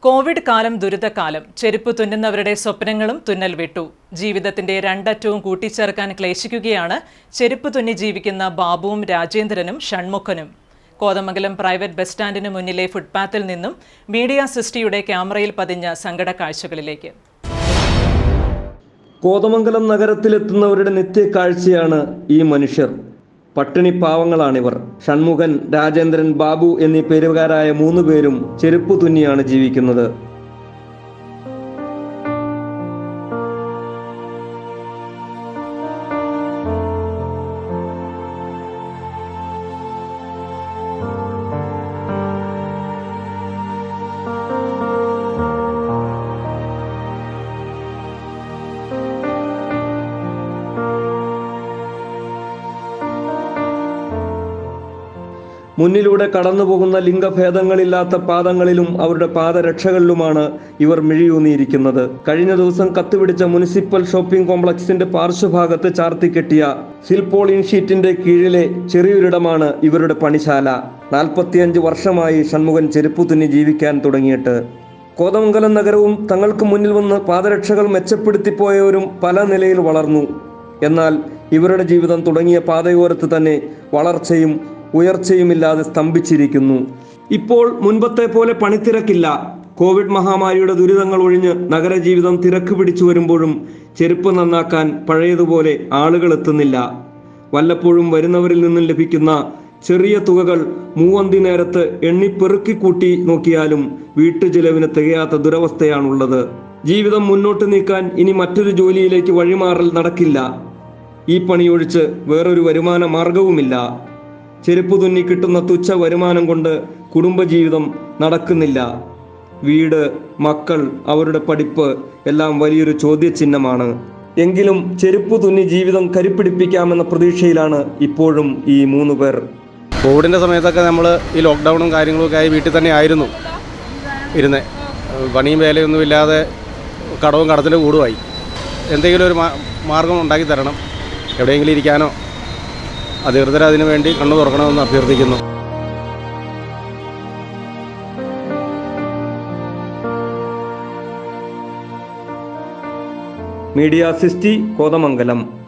Covid കാലം ദുരിതകാലം ചെരുപ്പ് തുന്നുന്നവരുടെ സ്വപ്നങ്ങളും തുന്നൽ വിട്ടു ജീവിതത്തിന്റെ രണ്ടറ്റവും കൂട്ടിച്ചേർക്കാൻ ക്ലേശിക്കുകയാണ് ചെരുപ്പ് തുന്നി ജീവിക്കുന്ന ബാബുവും രാജേന്ദ്രനും ഷൺമുഖനും കോതമംഗലം പ്രൈവറ്റ് ബസ് സ്റ്റാൻഡിന് മുന്നിലെ ഫുട്പാത്തിൽ നിന്നും മീഡിയ സിസ്റ്റിയുടെ ക്യാമറയിൽ പതിഞ്ഞ സങ്കട കാഴ്ചകളിലേക്ക് കോതമംഗലം നഗരത്തിലെത്തുന്നവരുടെ നിത്യക്കാഴ്ചയാണ് ഈ മനുഷ്യർ പട്ടിണി പാവങ്ങളാണിവർ ഷൺമുഖൻ രാജേന്ദ്രൻ ബാബു എന്നീ പേരുകാരായ മൂന്ന് പേരും ചെരുപ്പു തുന്നിയാണ് ജീവിക്കുന്നത് മുന്നിലൂടെ കടന്നുപോകുന്ന ലിംഗഭേദങ്ങളില്ലാത്ത പാദങ്ങളിലും അവരുടെ പാദരക്ഷകളിലുമാണ് ഇവർ മിഴിയൂന്നിയിരിക്കുന്നത് കഴിഞ്ഞ ദിവസം കത്തുപിടിച്ച മുനിസിപ്പൽ ഷോപ്പിംഗ് കോംപ്ലക്സിന്റെ പാർശ്വഭാഗത്ത് ചാർത്തിക്കെട്ടിയ സിൽപോളിൻ ഷീറ്റിന്റെ കീഴിലെ ചെറിയൊരിടമാണ് ഇവരുടെ പണിശാല നാൽപ്പത്തിയഞ്ച് വർഷമായി ഷൺമുഖൻ ചെരുപ്പു തുന്നി ജീവിക്കാൻ തുടങ്ങിയിട്ട് കോതമംഗലം നഗരവും തങ്ങൾക്ക് മുന്നിൽ വന്ന് പാദരക്ഷകൾ മെച്ചപ്പെടുത്തിപ്പോയവരും പല നിലയിൽ വളർന്നു എന്നാൽ ഇവരുടെ ജീവിതം തുടങ്ങിയ പാതയോരത്ത് തന്നെ വളർച്ചയും ഉയർച്ചയുമില്ലാതെ സ്തംഭിച്ചിരിക്കുന്നു ഇപ്പോൾ മുൻപത്തെ പോലെ പണിത്തിരക്കില്ല കോവിഡ് മഹാമാരിയുടെ ദുരിതങ്ങൾ ഒഴിഞ്ഞ് നഗരജീവിതം തിരക്ക് പിടിച്ചു വരുമ്പോഴും ചെരുപ്പ് നന്നാക്കാൻ പഴയതുപോലെ ആളുകൾ എത്തുന്നില്ല വല്ലപ്പോഴും വരുന്നവരിൽ നിന്നും ലഭിക്കുന്ന ചെറിയ തുകകൾ മൂവന്തി നേരത്ത് എണ്ണിപ്പെറുക്കി കൂട്ടി നോക്കിയാലും വീട്ടുചെലവിന് തികയാത്ത ദുരവസ്ഥയാണുള്ളത് ജീവിതം മുന്നോട്ട് നീക്കാൻ ഇനി മറ്റൊരു ജോലിയിലേക്ക് വഴിമാറൽ നടക്കില്ല ഈ പണിയൊഴിച്ച് വേറൊരു വരുമാന മാർഗവുമില്ല ചെരുപ്പ് തുന്നി കിട്ടുന്ന തുച്ഛ വരുമാനം കൊണ്ട് കുടുംബജീവിതം നടക്കുന്നില്ല വീട് മക്കൾ അവരുടെ പഠിപ്പ് എല്ലാം വലിയൊരു ചോദ്യചിഹ്നമാണ് എങ്കിലും ചെരുപ്പ് തുന്നി ജീവിതം കരുപ്പിടിപ്പിക്കാമെന്ന പ്രതീക്ഷയിലാണ് ഇപ്പോഴും ഈ മൂന്ന് പേർ കോവിഡിൻ്റെ സമയത്തൊക്കെ നമ്മൾ ഈ ലോക്ക്ഡൗണും കാര്യങ്ങളൊക്കെ ആയി വീട്ടിൽ തന്നെ ആയിരുന്നു ഇരുന്നത് പണിയും വേലയൊന്നും ഇല്ലാതെ കടവും കടത്തിലും കൂടുമായി എന്തെങ്കിലും ഒരു മാ- മാർഗം ഉണ്ടാക്കി തരണം എവിടെയെങ്കിലും ഇരിക്കാനോ അധികൃതർ അതിനു വേണ്ടി കണ്ണു തുറക്കണമെന്ന് അഭ്യർത്ഥിക്കുന്നു മീഡിയ സിസ്റ്റി കോതമംഗലം